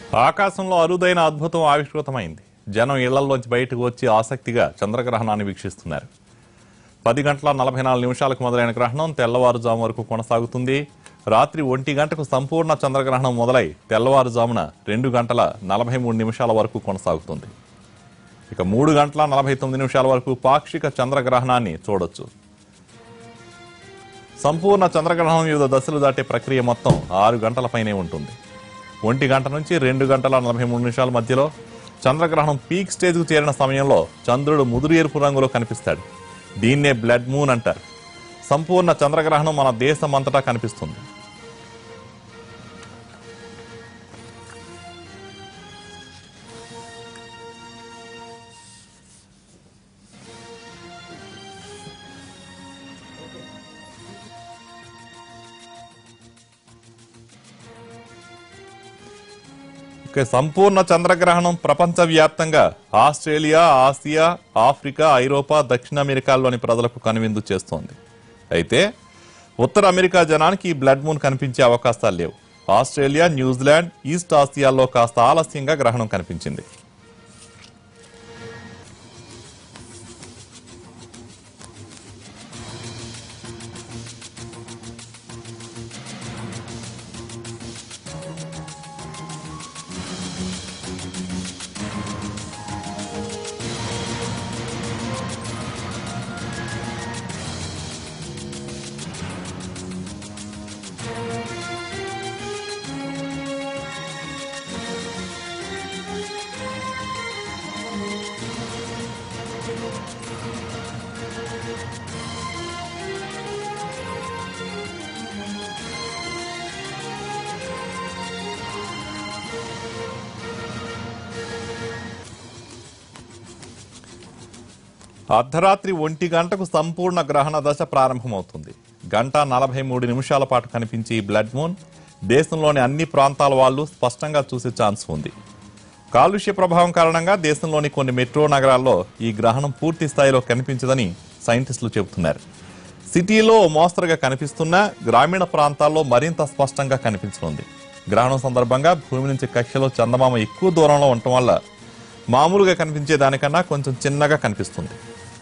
ఆకాశంలో అరుదైన అద్భుతం ఆవిష్కృతమైంది జనం ఇళ్లలోంచి బయటకు వచ్చి ఆసక్తిగా చంద్రగ్రహణాన్ని వీక్షిస్తున్నారు పది గంటల నలభై నాలుగు నిమిషాలకు మొదలైన గ్రహణం తెల్లవారుజాము వరకు కొనసాగుతుంది రాత్రి ఒంటి గంటకు సంపూర్ణ చంద్రగ్రహణం మొదలై తెల్లవారుజామున రెండు గంటల నలభై మూడు నిమిషాల వరకు కొనసాగుతుంది ఇక మూడు గంటల నలభై తొమ్మిది నిమిషాల వరకు పాక్షిక చంద్రగ్రహణాన్ని చూడొచ్చు సంపూర్ణ చంద్రగ్రహణం వివిధ దశలు దాటే ప్రక్రియ మొత్తం ఆరు గంటల పైనే ఉంటుంది ఒంటి గంట నుంచి రెండు గంటల నలభై మూడు నిమిషాల మధ్యలో చంద్రగ్రహణం పీక్ స్టేజ్కు చేరిన సమయంలో చంద్రుడు ముదురు ఎరుపు రంగులో కనిపిస్తాడు దీన్నే బ్లడ్ మూన్ అంటారు సంపూర్ణ చంద్రగ్రహణం మన దేశం అంతటా కనిపిస్తుంది ఇక సంపూర్ణ చంద్రగ్రహణం ప్రపంచవ్యాప్తంగా ఆస్ట్రేలియా ఆసియా ఆఫ్రికా ఐరోపా దక్షిణ అమెరికాల్లోని ప్రజలకు కనువిందు చేస్తోంది అయితే ఉత్తర అమెరికా జనానికి ఈ బ్లడ్ మూన్ కనిపించే అవకాశాలు లేవు ఆస్ట్రేలియా న్యూజిలాండ్ ఈస్ట్ ఆసియాల్లో కాస్త ఆలస్యంగా గ్రహణం కనిపించింది అర్ధరాత్రి ఒంటి గంటకు సంపూర్ణ గ్రహణ దశ ప్రారంభమవుతుంది గంట నలభై మూడు నిమిషాల పాటు కనిపించే ఈ బ్లడ్ మూన్ దేశంలోని అన్ని ప్రాంతాల వాళ్ళు స్పష్టంగా చూసే ఛాన్స్ ఉంది కాలుష్య ప్రభావం కారణంగా దేశంలోని కొన్ని మెట్రో నగరాల్లో ఈ గ్రహణం పూర్తి స్థాయిలో కనిపించదని సైంటిస్టులు చెబుతున్నారు సిటీలో ఓ మోస్తరుగా కనిపిస్తున్నా గ్రామీణ ప్రాంతాల్లో మరింత స్పష్టంగా కనిపించనుంది గ్రహణం సందర్భంగా భూమి నుంచి కక్షలో చందమామ ఎక్కువ దూరంలో ఉండటం వల్ల మామూలుగా కనిపించే దానికన్నా కొంచెం చిన్నగా కనిపిస్తుంది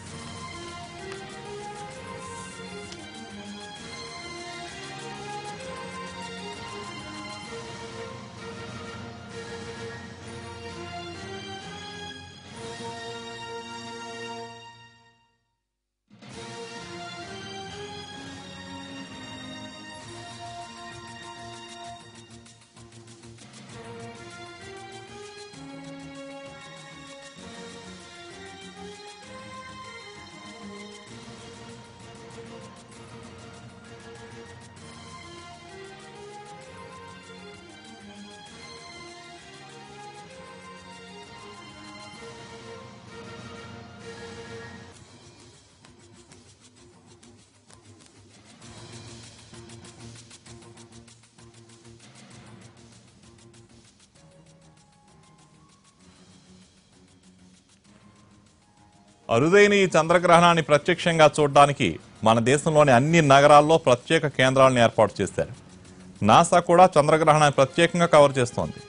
అరుదైన ఈ చంద్రగ్రహణాన్ని ప్రత్యక్షంగా చూడడానికి మన దేశంలోని అన్ని నగరాల్లో ప్రత్యేక కేంద్రాలను ఏర్పాటు చేశారు నాసా కూడా చంద్రగ్రహణాన్ని ప్రత్యేకంగా కవర్ చేస్తోంది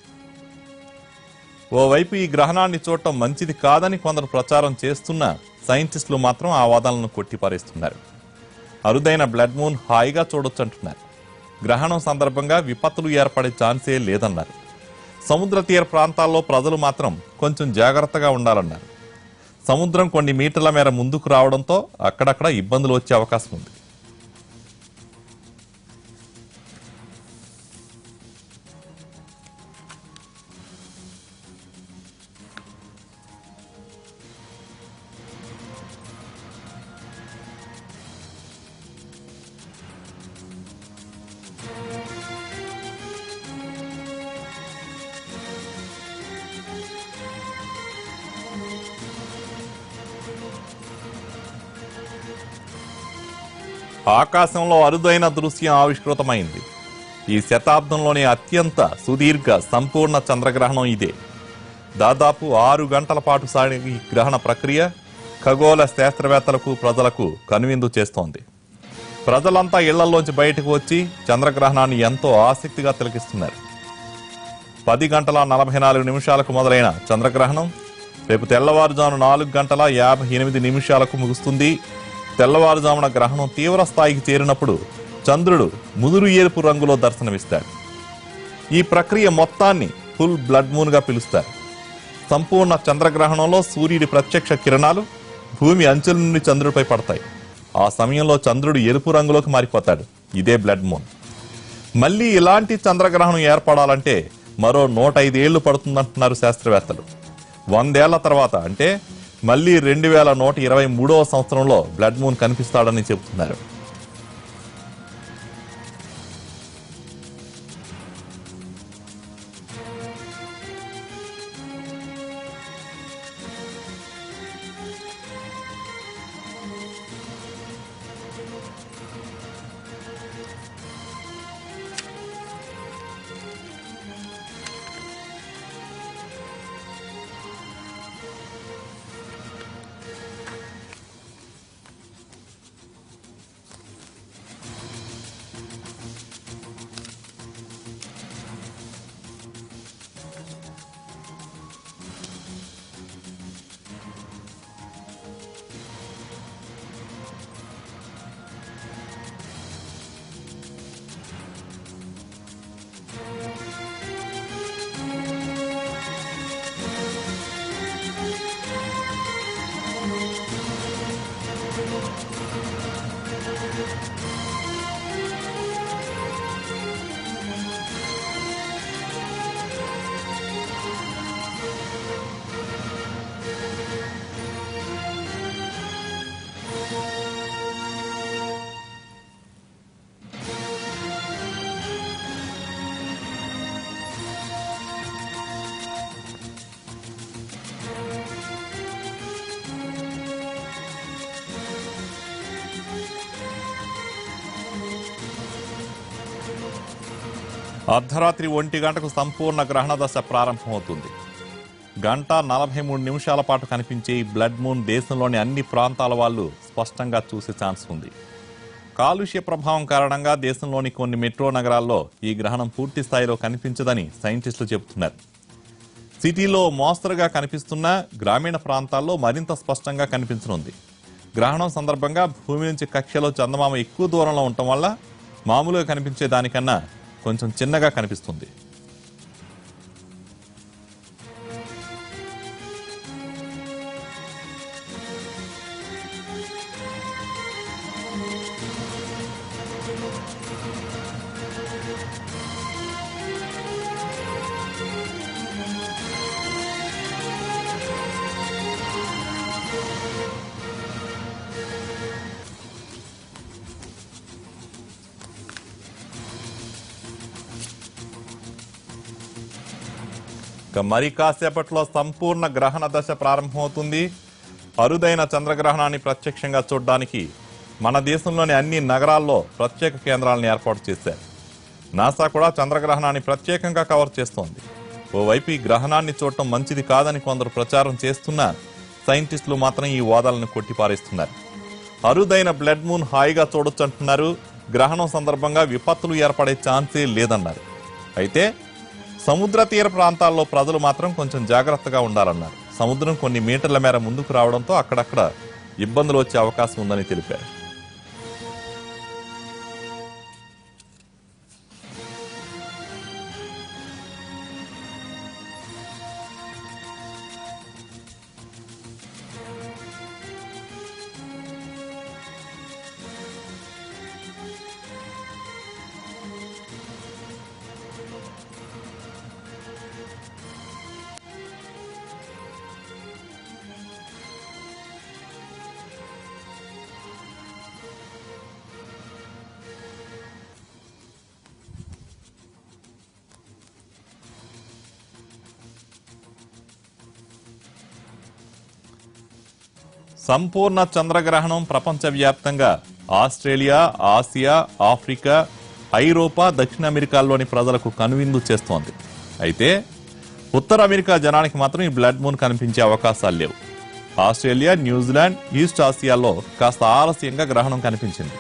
ఓవైపు ఈ గ్రహణాన్ని చూడటం మంచిది కాదని కొందరు ప్రచారం చేస్తున్నా సైంటిస్టులు మాత్రం ఆ వాదనలను కొట్టిపారేస్తున్నారు అరుదైన బ్లడ్ మూన్ హాయిగా చూడొచ్చంటున్నారు గ్రహణం సందర్భంగా విపత్తులు ఏర్పడే ఛాన్సే లేదన్నారు సముద్ర తీర ప్రాంతాల్లో ప్రజలు మాత్రం కొంచెం జాగ్రత్తగా ఉండాలన్నారు సముద్రం కొన్ని మీటర్ల మేర ముందుకు రావడంతో అక్కడక్కడ ఇబ్బందులు వచ్చే అవకాశం ఉంది ఆకాశంలో అరుదైన దృశ్యం ఆవిష్కృతమైంది ఈ శతాబ్దంలోనే అత్యంత సుదీర్ఘ సంపూర్ణ చంద్రగ్రహణం ఇదే దాదాపు ఆరు గంటల పాటు సాగే ఈ గ్రహణ ప్రక్రియ ఖగోళ శాస్త్రవేత్తలకు ప్రజలకు కనువిందు చేస్తోంది ప్రజలంతా ఇళ్లలోంచి బయటకు వచ్చి చంద్రగ్రహణాన్ని ఎంతో ఆసక్తిగా తిలకిస్తున్నారు పది గంటల నలభై నాలుగు నిమిషాలకు మొదలైన చంద్రగ్రహణం రేపు తెల్లవారుజామున నాలుగు గంటల యాభై ఎనిమిది నిమిషాలకు ముగుస్తుంది తెల్లవారుజామున గ్రహణం తీవ్ర స్థాయికి చేరినప్పుడు చంద్రుడు ముదురు ఎరుపు రంగులో దర్శనమిస్తాడు ఈ ప్రక్రియ మొత్తాన్ని ఫుల్ బ్లడ్ మూన్ గా పిలుస్తారు సంపూర్ణ చంద్రగ్రహణంలో సూర్యుడి ప్రత్యక్ష కిరణాలు భూమి అంచుల నుండి చంద్రుడిపై పడతాయి ఆ సమయంలో చంద్రుడు ఎరుపు రంగులోకి మారిపోతాడు ఇదే బ్లడ్ మూన్ మళ్ళీ ఇలాంటి చంద్రగ్రహణం ఏర్పడాలంటే మరో నూట ఐదేళ్లు పడుతుందంటున్నారు శాస్త్రవేత్తలు వందేళ్ల తర్వాత అంటే మళ్ళీ రెండు వేల నూట ఇరవై మూడవ సంవత్సరంలో బ్లడ్ మూన్ కనిపిస్తాడని చెబుతున్నారు అర్ధరాత్రి ఒంటి గంటకు సంపూర్ణ గ్రహణ దశ ప్రారంభమవుతుంది గంట నలభై మూడు నిమిషాల పాటు కనిపించే ఈ బ్లడ్ మూన్ దేశంలోని అన్ని ప్రాంతాల వాళ్ళు స్పష్టంగా చూసే ఛాన్స్ ఉంది కాలుష్య ప్రభావం కారణంగా దేశంలోని కొన్ని మెట్రో నగరాల్లో ఈ గ్రహణం పూర్తి స్థాయిలో కనిపించదని సైంటిస్టులు చెబుతున్నారు సిటీలో మోస్తరుగా కనిపిస్తున్న గ్రామీణ ప్రాంతాల్లో మరింత స్పష్టంగా కనిపించనుంది గ్రహణం సందర్భంగా భూమి నుంచి కక్షలో చందమామ ఎక్కువ దూరంలో ఉండటం వల్ల మామూలుగా కనిపించే దానికన్నా కొంచెం చిన్నగా కనిపిస్తుంది ఇక మరి కాసేపట్లో సంపూర్ణ గ్రహణ దశ ప్రారంభమవుతుంది అరుదైన చంద్రగ్రహణాన్ని ప్రత్యక్షంగా చూడడానికి మన దేశంలోని అన్ని నగరాల్లో ప్రత్యేక కేంద్రాలను ఏర్పాటు చేశారు నాసా కూడా చంద్రగ్రహణాన్ని ప్రత్యేకంగా కవర్ చేస్తోంది ఓవైపు ఈ గ్రహణాన్ని చూడటం మంచిది కాదని కొందరు ప్రచారం చేస్తున్నా సైంటిస్టులు మాత్రం ఈ వాదాలను కొట్టిపారేస్తున్నారు అరుదైన బ్లడ్ మూన్ హాయిగా చూడొచ్చు అంటున్నారు గ్రహణం సందర్భంగా విపత్తులు ఏర్పడే ఛాన్సే లేదన్నారు అయితే సముద్ర తీర ప్రాంతాల్లో ప్రజలు మాత్రం కొంచెం జాగ్రత్తగా ఉండాలన్నారు సముద్రం కొన్ని మీటర్ల మేర ముందుకు రావడంతో అక్కడక్కడ ఇబ్బందులు వచ్చే అవకాశం ఉందని తెలిపారు సంపూర్ణ చంద్రగ్రహణం ప్రపంచవ్యాప్తంగా ఆస్ట్రేలియా ఆసియా ఆఫ్రికా ఐరోపా దక్షిణ అమెరికాల్లోని ప్రజలకు కనువిందు చేస్తోంది అయితే ఉత్తర అమెరికా జనానికి మాత్రం ఈ బ్లడ్ మూన్ కనిపించే అవకాశాలు లేవు ఆస్ట్రేలియా న్యూజిలాండ్ ఈస్ట్ ఆసియాలో కాస్త ఆలస్యంగా గ్రహణం కనిపించింది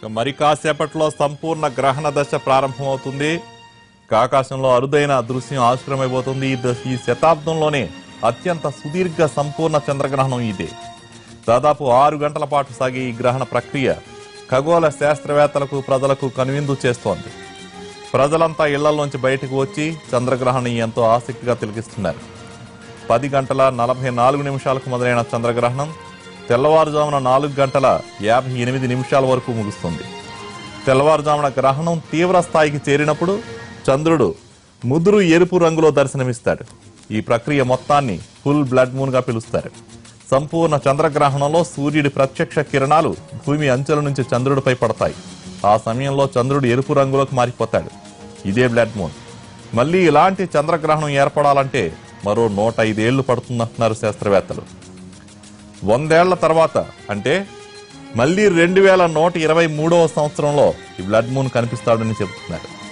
ఇక మరి కాసేపట్లో సంపూర్ణ గ్రహణ దశ ప్రారంభమవుతుంది ఇక ఆకాశంలో అరుదైన దృశ్యం ఆశ్రమైపోతుంది ఈ దశ- ఈ శతాబ్దంలోనే అత్యంత సుదీర్ఘ సంపూర్ణ చంద్రగ్రహణం ఇదే దాదాపు ఆరు గంటల పాటు సాగే ఈ గ్రహణ ప్రక్రియ ఖగోళ శాస్త్రవేత్తలకు ప్రజలకు కనువిందు చేస్తోంది ప్రజలంతా ఇళ్లలోంచి బయటకు వచ్చి చంద్రగ్రహణం ఎంతో ఆసక్తిగా తిలకిస్తున్నారు పది గంటల నలభై నాలుగు నిమిషాలకు మొదలైన చంద్రగ్రహణం తెల్లవారుజామున నాలుగు గంటల యాభై ఎనిమిది నిమిషాల వరకు ముగుస్తుంది తెల్లవారుజామున గ్రహణం తీవ్ర స్థాయికి చేరినప్పుడు చంద్రుడు ముదురు ఎరుపు రంగులో దర్శనమిస్తాడు ఈ ప్రక్రియ మొత్తాన్ని ఫుల్ బ్లడ్ మూన్ గా పిలుస్తారు సంపూర్ణ చంద్రగ్రహణంలో సూర్యుడి ప్రత్యక్ష కిరణాలు భూమి అంచెల నుంచి చంద్రుడిపై పడతాయి ఆ సమయంలో చంద్రుడు ఎరుపు రంగులోకి మారిపోతాడు ఇదే బ్లడ్ మూన్ మళ్ళీ ఇలాంటి చంద్రగ్రహణం ఏర్పడాలంటే మరో నూట ఐదేళ్లు పడుతుందంటున్నారు శాస్త్రవేత్తలు వందేళ్ల తర్వాత అంటే మళ్ళీ రెండు వేల నూట ఇరవై మూడవ సంవత్సరంలో ఈ బ్లడ్ మూన్ కనిపిస్తాడని చెబుతున్నారు